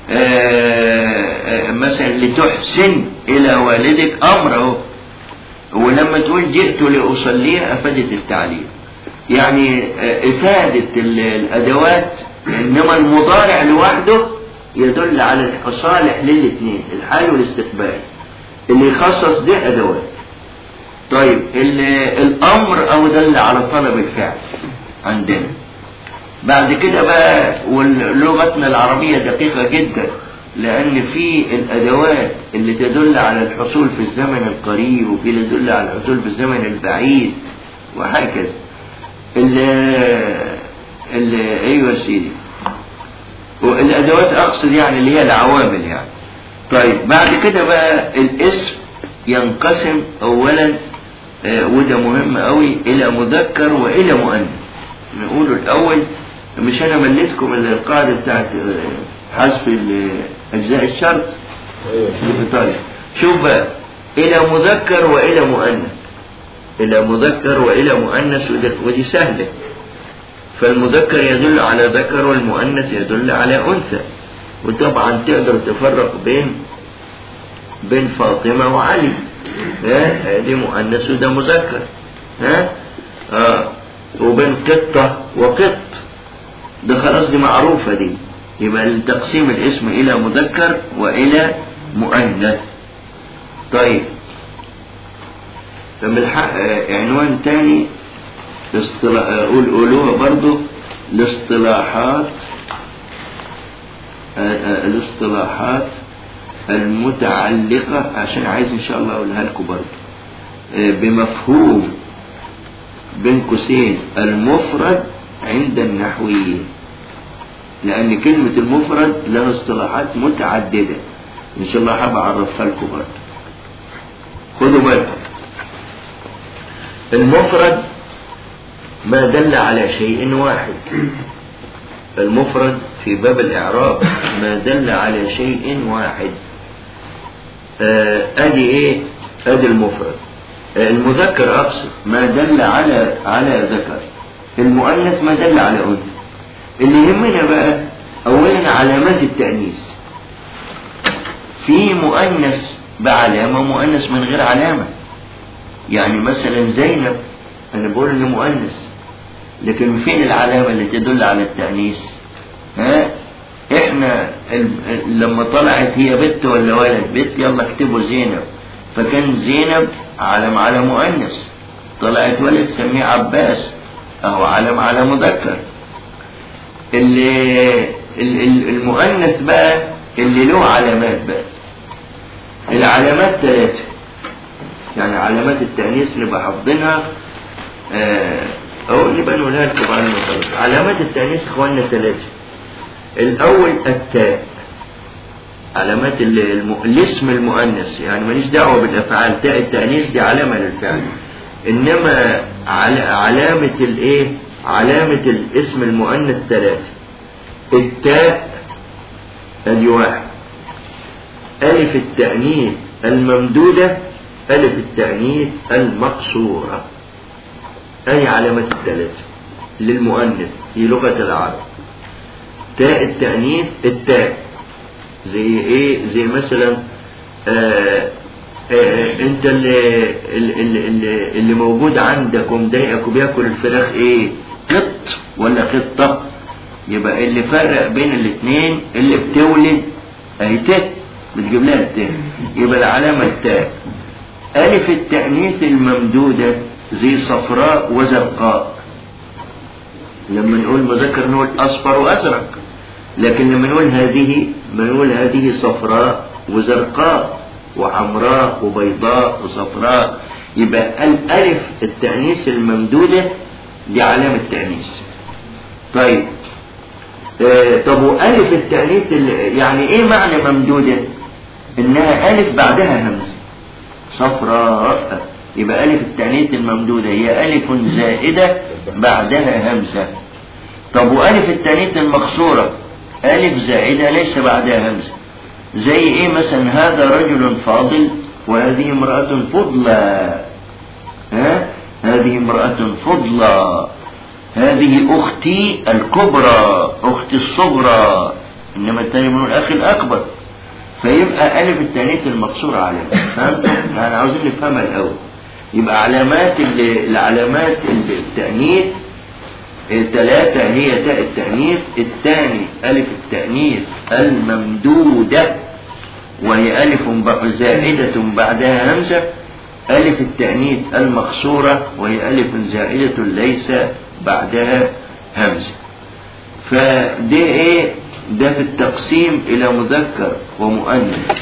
آه مثلا لتحسن الى والدك امر اهو ولما تقول جئت لاصليه افادت التعليل يعني افاده الادوات انما المضارع لوحده يدل على الصالح للاثنين الحال والاستقبال اللي يخصص دي ادوات طيب الامر او دل على طلب الفعل عندنا بعد كده بقى ولغتنا العربية دقيقة جدا لأن في الأدوات اللي تدل على الحصول في الزمن القريب وفي اللي تدل على الحصول في الزمن البعيد وهكذا اللي اللي أيوة يا سيدي والأدوات أقصد يعني اللي هي العوامل يعني طيب بعد كده بقى الاسم ينقسم أولا آه وده مهم قوي إلى مذكر وإلى مؤنث نقوله الأول مش أنا مليتكم القاعدة بتاعت حذف أجزاء الشرط طيب شوف بقى إلى مذكر وإلى مؤنث إلى مذكر وإلى مؤنث ودي سهلة فالمذكر يدل على ذكر والمؤنث يدل على أنثى وطبعا تقدر تفرق بين بين فاطمة وعلي ها دي مؤنث وده مذكر ها آه وبين قطة وقط ده خلاص دي معروفة دي يبقى تقسيم الاسم إلى مذكر وإلى مؤنث طيب فبالحق عنوان تاني اصطلاح أقول قولوها برضو الاصطلاحات الاصطلاحات المتعلقة عشان عايز إن شاء الله أقولها لكم برضو بمفهوم بين قوسين المفرد عند النحويين لأن كلمة المفرد لها اصطلاحات متعددة إن شاء الله حابب أعرفها لكم برضه خدوا بالكم المفرد ما دل على شيء واحد المفرد في باب الإعراب ما دل على شيء واحد آه أدي إيه أدي المفرد المذكر أقصد ما دل على على ذكر المؤنث ما دل على أنثى اللي يهمنا بقى أولا علامات التأنيث في مؤنث بعلامة ومؤنث من غير علامة يعني مثلا زينب أنا بقول إنه مؤنث لكن فين العلامة اللي تدل على التأنيث ها احنا لما طلعت هي بنت ولا ولد بنت يلا اكتبوا زينب فكان زينب علم على مؤنث طلعت ولد سميه عباس اهو علم على مذكر اللي المؤنث بقى اللي له علامات بقى العلامات ثلاثة يعني علامات التأنيث نبقى حافظينها أو نبقى نقولها لكم على المطلق علامات التأنيث إخواننا ثلاثة الأول التاء علامات الم... الاسم المؤنث يعني ماليش دعوة بالأفعال تاء التأنيث دي علامة للفعل انما عل- علامة الايه علامة الاسم المؤنث ثلاثة التاء ادي واحد الف التأنيث الممدودة الف التأنيث المقصورة ادي علامة الثلاثة للمؤنث في لغة العرب تاء التأنيث التاء زي ايه زي مثلا آه آه انت اللي, اللي, اللي, اللي موجود عندك ومضايقك وبياكل الفراخ ايه قط ولا قطة يبقى اللي فرق بين الاثنين اللي بتولد اهي تاء بتجيب لها التاء يبقى العلامة التاء ألف التأنيث الممدودة زي صفراء وزرقاء لما نقول مذكر نقول أصفر وأزرق لكن لما نقول هذه بنقول هذه صفراء وزرقاء وحمراء وبيضاء وصفراء يبقى الألف التأنيث الممدودة دي علامة تأنيث طيب آه طب وألف التأنيث ال- يعني إيه معنى ممدودة؟ إنها ألف بعدها همزة صفراء يبقى ألف التأنيث الممدودة هي ألف زائدة بعدها همزة طب وألف التأنيث المقصورة ألف زائدة ليس بعدها همزة زي إيه مثلا هذا رجل فاضل وهذه امرأة فضلى ها هذه امرأة فضلى هذه أختي الكبرى أختي الصغرى إنما الثاني من الأخ الأكبر فيبقى ألف التأنيث المقصورة علامة فهمت؟ يعني عاوزين نفهمها الأول يبقى علامات ال- العلامات التأنيث ثلاثة هي تاء التأنيث الثاني ألف التأنيث الممدودة وهي ألف ب- زائدة بعدها همزة ألف التأنيث المقصورة وهي ألف زائدة ليس بعدها همزة فدي إيه ده في التقسيم إلى مذكر ومؤنث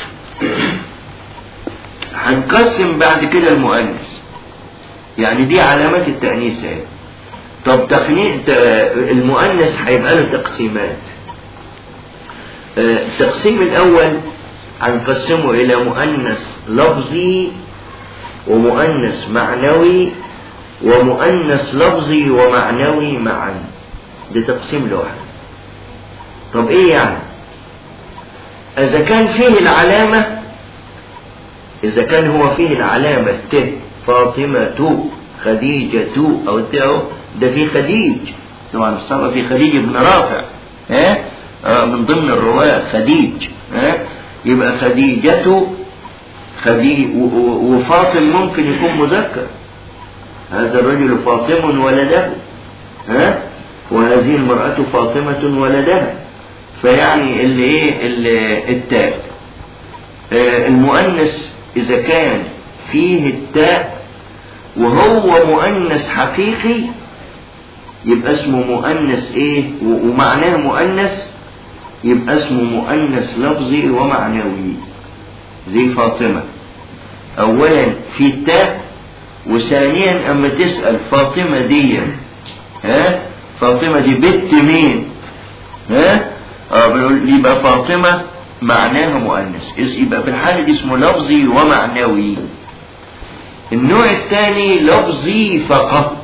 هنقسم بعد كده المؤنث يعني دي علامات التأنيث اهي طب تقني... ت- المؤنث هيبقى له تقسيمات آه، التقسيم الأول هنقسمه إلى مؤنث لفظي ومؤنث معنوي ومؤنث لفظي ومعنوي معا ده تقسيم لوحده طب ايه يعني اذا كان فيه العلامة اذا كان هو فيه العلامة ت فاطمة خديجة او ت أهو، ده فيه خديج طبعا الصحابة في خديج بن رافع ها آه، من ضمن الرواة خديج ها يبقى خديجة خديج و- و- وفاطم ممكن يكون مذكر هذا الرجل فاطم ولده ها وهذه المرأة فاطمة ولدها فيعني اللي ايه اللي التاء آه، المؤنث اذا كان فيه التاء وهو مؤنث حقيقي يبقى اسمه مؤنث ايه و- ومعناه مؤنث يبقى اسمه مؤنث لفظي ومعنوي زي فاطمة اولا في التاء وثانيا اما تسأل فاطمة دي ها فاطمة دي بنت مين ها اه بنقول يبقى فاطمة معناها مؤنث اس- يبقى في الحالة دي اسمه لفظي ومعنوي النوع الثاني لفظي فقط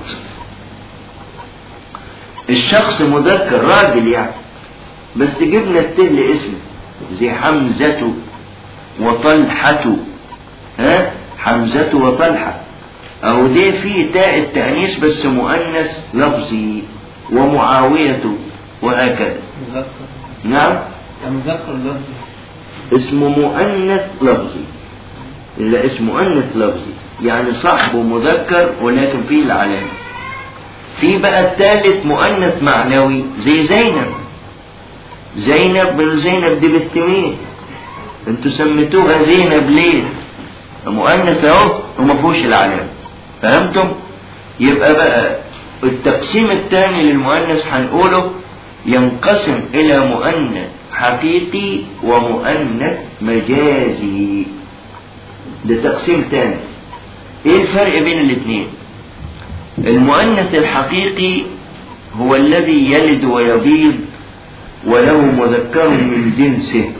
الشخص مذكر راجل يعني بس جبنا التل اسمه زي حمزة وطلحة ها حمزة وطلحة أو دي فيه تاء التأنيث بس مؤنث لفظي ومعاوية وهكذا مذكر نعم مذكر لفظي اسمه مؤنث لفظي إلا اسم مؤنث لفظي يعني صاحبه مذكر ولكن فيه العلامة في بقى الثالث مؤنث معنوي زي زينب زينب بن زينب دي بنت مين انتوا سميتوها زينب ليه مؤنث اهو وما فيهوش العلامة فهمتم يبقى بقى التقسيم الثاني للمؤنث هنقوله ينقسم إلى مؤنث حقيقي ومؤنث مجازي ده تقسيم تاني ايه الفرق بين الاثنين المؤنث الحقيقي هو الذي يلد ويبيض وله مذكر من جنسه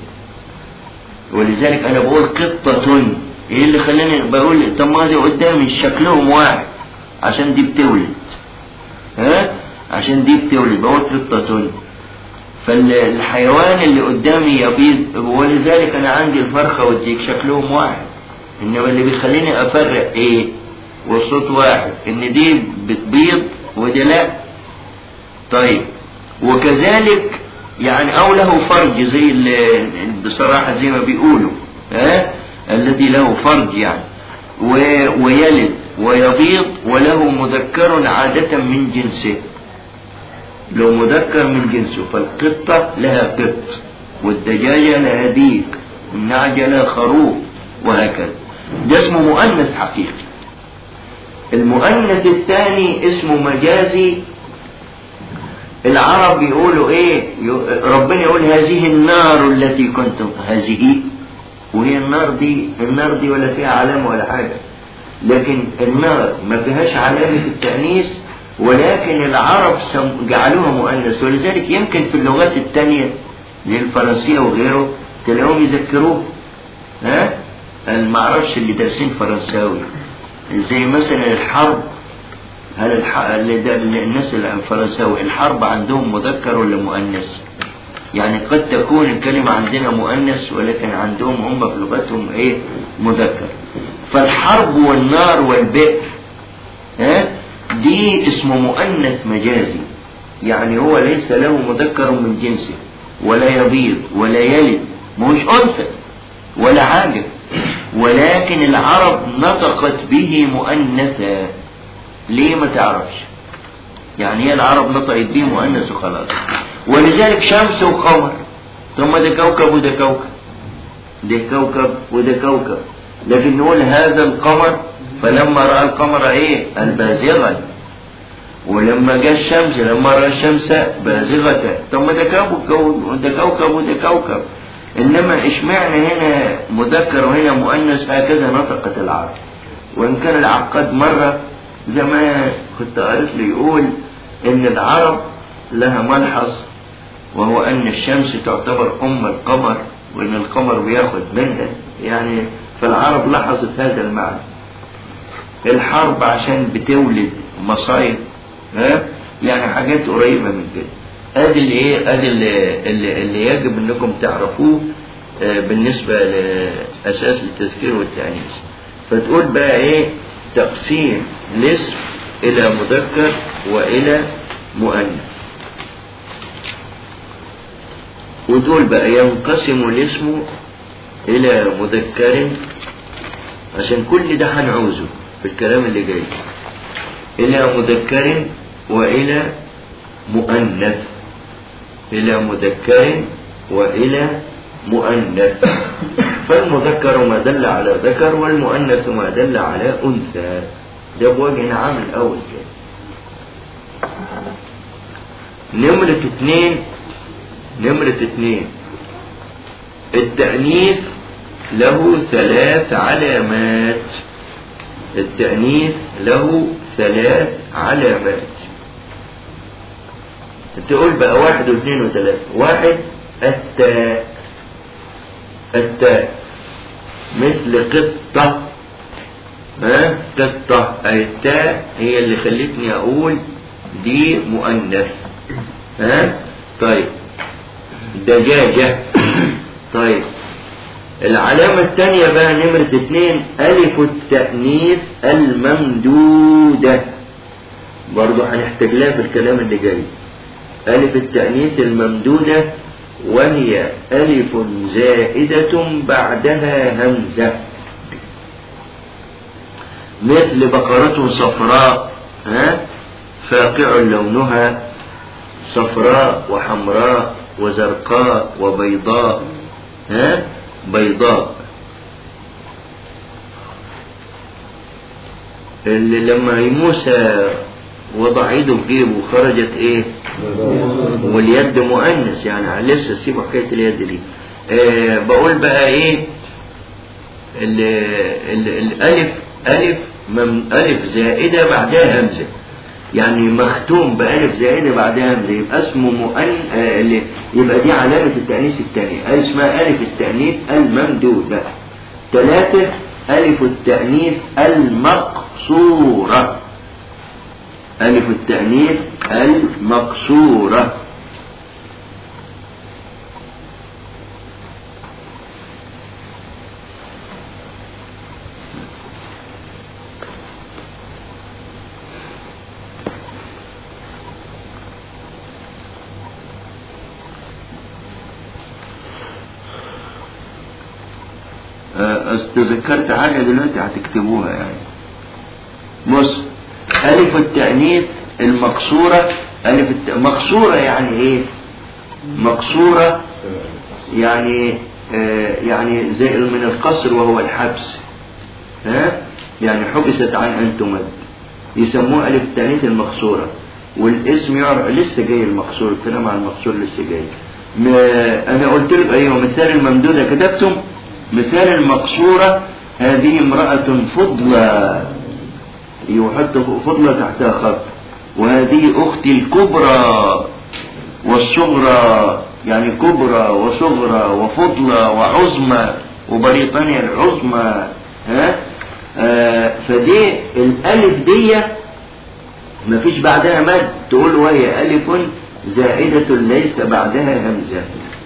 ولذلك انا بقول قطة ايه اللي خلاني بقول طب ما دي قدامي شكلهم واحد عشان دي بتولد ها عشان دي بتولد بقول قطة فالحيوان اللي قدامي يبيض ولذلك انا عندي الفرخة والديك شكلهم واحد انما اللي بيخليني افرق ايه والصوت واحد ان دي بتبيض ودي لا طيب وكذلك يعني او له فرج زي ال- بصراحة زي ما بيقولوا ها الذي له فرج يعني و- ويلد ويبيض وله مذكر عادة من جنسه لو مذكر من جنسه فالقطة لها قط والدجاجة لها ديك والنعجة لها خروف وهكذا ده اسمه مؤنث حقيقي المؤنث الثاني اسمه مجازي العرب يقولوا ايه ي- ربنا يقول هذه النار التي كنتم هذه وهي النار دي النار دي ولا فيها علامة ولا حاجة لكن النار ما فيهاش علامة التأنيث ولكن العرب سم- جعلوها مؤنث ولذلك يمكن في اللغات التانية زي الفرنسية وغيره تلاقيهم يذكروه ها انا ما اعرفش اللي دارسين فرنساوي زي مثلا الحرب هل الح... اللي ده اللي الناس الفرنساوي الحرب عندهم مذكر ولا مؤنث؟ يعني قد تكون الكلمة عندنا مؤنث ولكن عندهم هم في لغتهم ايه؟ مذكر. فالحرب والنار والبئر ها؟ دي اسمه مؤنث مجازي. يعني هو ليس له مذكر من جنسه ولا يبيض ولا يلد مش أنثى ولا حاجة ولكن العرب نطقت به مؤنثا ليه ما تعرفش يعني هي العرب نطقت به مؤنث وخلاص ولذلك شمس وقمر ثم ده كوكب وده كوكب ده كوكب وده كوكب لكن نقول هذا القمر فلما رأى القمر ايه البازغا ولما جاء الشمس لما رأى الشمس بازغة ثم ده كوكب وده كوكب وده كوكب انما اشمعنى هنا مذكر وهنا مؤنث هكذا نطقت العرب وان كان العقاد مرة زمان كنت قريت له يقول ان العرب لها ملحظ وهو ان الشمس تعتبر ام القمر وان القمر بياخد منها يعني فالعرب لاحظت هذا المعنى الحرب عشان بتولد مصايب ها يعني حاجات قريبة من كده ادي اللي ايه ادي اللي, اللي, اللي يجب انكم تعرفوه آه، بالنسبة لأساس التذكير والتأنيث فتقول بقى ايه تقسيم الاسم إلى مذكر وإلى مؤنث وتقول بقى ينقسم الاسم إلى مذكر عشان كل ده هنعوزه في الكلام اللي جاي إلى مذكر وإلى مؤنث إلى مذكر وإلى مؤنث فالمذكر ما دل على ذكر والمؤنث ما دل على أنثى ده بوجه عام الأول كده نمرة اتنين نمرة اتنين التأنيث له ثلاث علامات التأنيث له ثلاث علامات تقول بقى واحد واثنين وثلاثة واحد التاء التاء مثل قطة ها قطة أي التاء هي اللي خلتني أقول دي مؤنث ها طيب دجاجة طيب العلامة الثانية بقى نمرة اتنين ألف التأنيث الممدودة برضو هنحتاج لها في الكلام اللي جاي ألف التأنيث الممدودة وهي ألف زائدة بعدها همزة مثل بقرة صفراء ها فاقع لونها صفراء وحمراء وزرقاء وبيضاء ها بيضاء اللي لما موسى وضع ايده في جيبه وخرجت ايه واليد مؤنث يعني لسه سيبوا حكايه اليد دي آه بقول بقى ايه ال ال الالف الف مم الف زائده بعدها همزه يعني مختوم بألف زائدة بعدها همزة يبقى اسمه مؤن آه اللي- يبقى دي علامة التأنيث الثانية اسمها ألف التأنيث الممدودة ثلاثة ألف التأنيث المقصورة ألف التأنيث المقصورة آه، تذكرت حاجة دلوقتي هتكتبوها يعني بص ألف التأنيث المقصورة ألف الت... مقصورة يعني إيه؟ مقصورة يعني آه يعني زي من القصر وهو الحبس ها؟ يعني حبست عن أن تمد يسموه ألف التأنيث المقصورة والاسم يعرف لسه جاي المقصور الكلام عن المقصور لسه جاي ما... أنا قلت لك أيوه مثال الممدودة كتبتم مثال المقصورة هذه امرأة فضلى يحط فضلة تحتها خط وهذه أختي الكبرى والصغرى يعني كبرى وصغرى وفضلى وعظمى وبريطانيا العظمى ها آه فدي الألف دي ما فيش بعدها مد تقول وهي ألف زائدة ليس بعدها همزة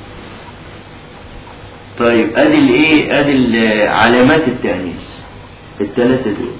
طيب ادي الايه ادي علامات التأنيث الثلاثة دول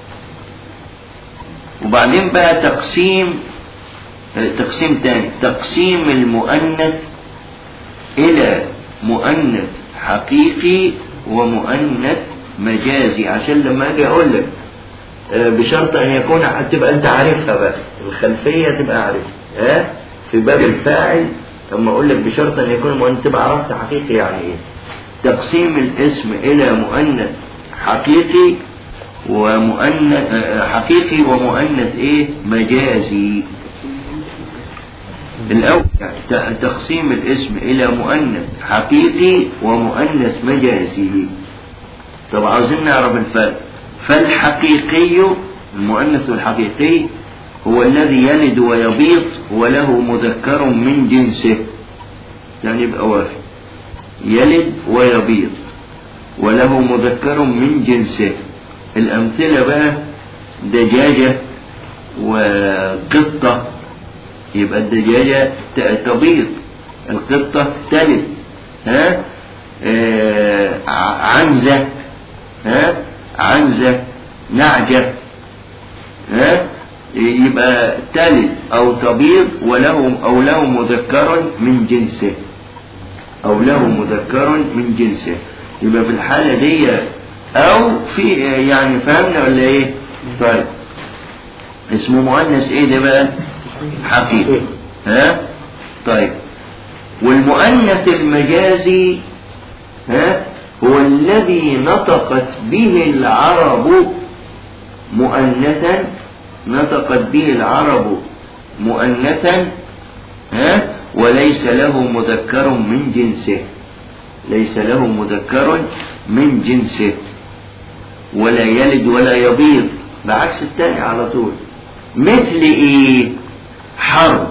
وبعدين بقى تقسيم تقسيم تاني تقسيم المؤنث إلى مؤنث حقيقي ومؤنث مجازي عشان لما أجي أقول لك بشرط أن يكون تبقى أنت عارفها بقى الخلفية تبقى عارفها ها في باب الفاعل لما أقول لك بشرط أن يكون المؤنث تبقى عرفت حقيقي يعني إيه تقسيم الاسم إلى مؤنث حقيقي ومؤنث حقيقي ومؤنث ايه مجازي الاول تقسيم الاسم الى مؤنث حقيقي ومؤنث مجازي طب عاوزين نعرف الفرق فالحقيقي المؤنث الحقيقي هو الذي يلد ويبيض وله مذكر من جنسه يعني يبقى وافي يلد ويبيض وله مذكر من جنسه الأمثلة بقى دجاجة وقطة يبقى الدجاجة تبيض القطة تلد ها آه عنزة ها عنزة نعجة ها يبقى تلد أو تبيض وله أو له مذكر من جنسه أو له مذكر من جنسه يبقى في الحالة دي او في يعني فهمنا ولا ايه طيب اسمه مؤنث ايه ده بقى حقيقي ها طيب والمؤنث المجازي ها هو الذي نطقت به العرب مؤنثا نطقت به العرب مؤنثا ها وليس له مذكر من جنسه ليس له مذكر من جنسه ولا يلد ولا يبيض بعكس التاني على طول مثل ايه حرب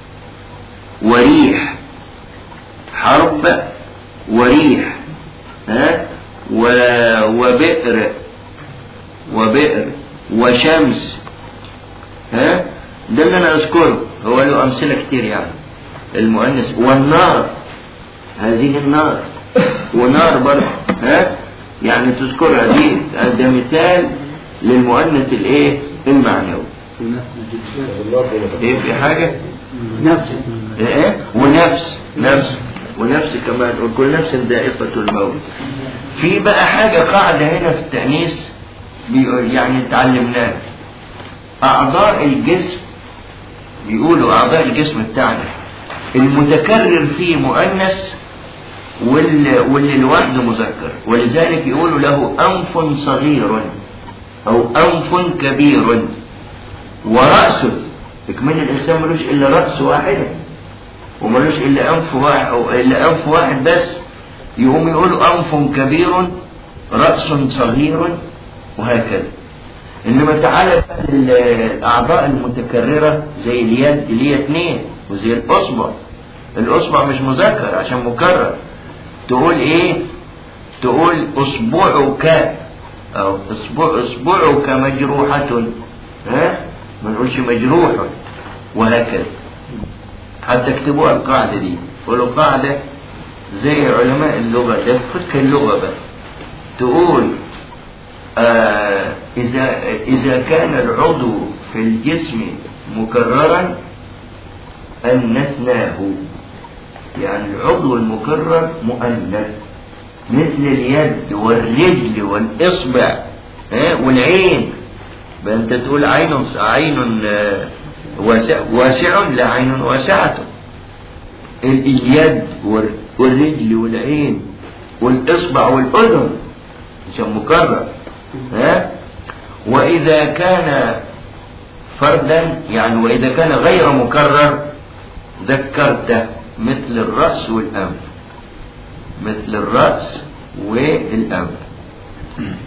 وريح حرب وريح ها و... وبئر وبئر وشمس ها ده اللي انا اذكره هو له امثله كتير يعني المؤنث والنار هذه النار ونار برضه ها يعني تذكرها دي ده مثال للمؤنث الايه المعنوي ايه في حاجه نفس ايه ونفس نفس ونفس كمان وكل نفس ذائقة الموت في بقى حاجة قاعدة هنا في التأنيث بيقول- يعني اتعلمناها أعضاء الجسم بيقولوا أعضاء الجسم بتاعنا المتكرر فيه مؤنث واللي, واللي لوحده مذكر ولذلك يقولوا له أنف صغير أو أنف كبير ورأسه إكمال الإنسان ملوش إلا رأس واحدة وملوش إلا أنف واحد أو إلا أنف واحد بس يقوم يقولوا أنف كبير رأس صغير وهكذا إنما تعالى بقى الأعضاء المتكررة زي اليد اللي هي اتنين وزي الأصبع الأصبع مش مذكر عشان مكرر تقول إيه؟ تقول أصبعك أو أصبع أصبعك مجروحة ها؟ ما نقولش مجروح وهكذا حتى اكتبوها القاعدة دي قولوا قاعدة زي علماء اللغة ده فك اللغة بقى تقول آه إذا إذا كان العضو في الجسم مكررا أنثناه يعني العضو المكرر مؤنث مثل اليد والرجل والإصبع ها والعين بقى أنت تقول عين عين آه، واسع, واسع لا عين واسعة ال- اليد وال- والرجل والعين والإصبع والأذن عشان مكرر ها وإذا كان فردا يعني وإذا كان غير مكرر ذكرته مثل الرأس والأنف مثل الرأس والأنف